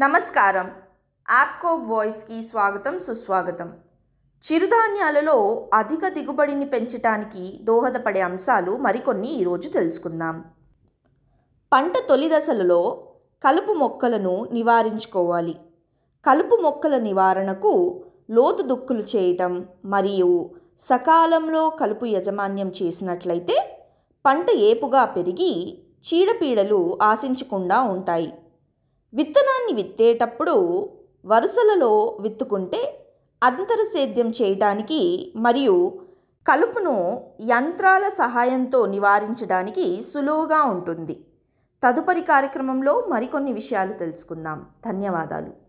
నమస్కారం యాప్కో వాయిస్కి స్వాగతం సుస్వాగతం చిరుధాన్యాలలో అధిక దిగుబడిని పెంచడానికి దోహదపడే అంశాలు మరికొన్ని ఈరోజు తెలుసుకుందాం పంట తొలి దశలలో కలుపు మొక్కలను నివారించుకోవాలి కలుపు మొక్కల నివారణకు లోతు దుక్కులు చేయటం మరియు సకాలంలో కలుపు యజమాన్యం చేసినట్లయితే పంట ఏపుగా పెరిగి చీడపీడలు ఆశించకుండా ఉంటాయి విత్తనాన్ని విత్తేటప్పుడు వరుసలలో విత్తుకుంటే అంతర సేద్యం చేయడానికి మరియు కలుపును యంత్రాల సహాయంతో నివారించడానికి సులువుగా ఉంటుంది తదుపరి కార్యక్రమంలో మరికొన్ని విషయాలు తెలుసుకుందాం ధన్యవాదాలు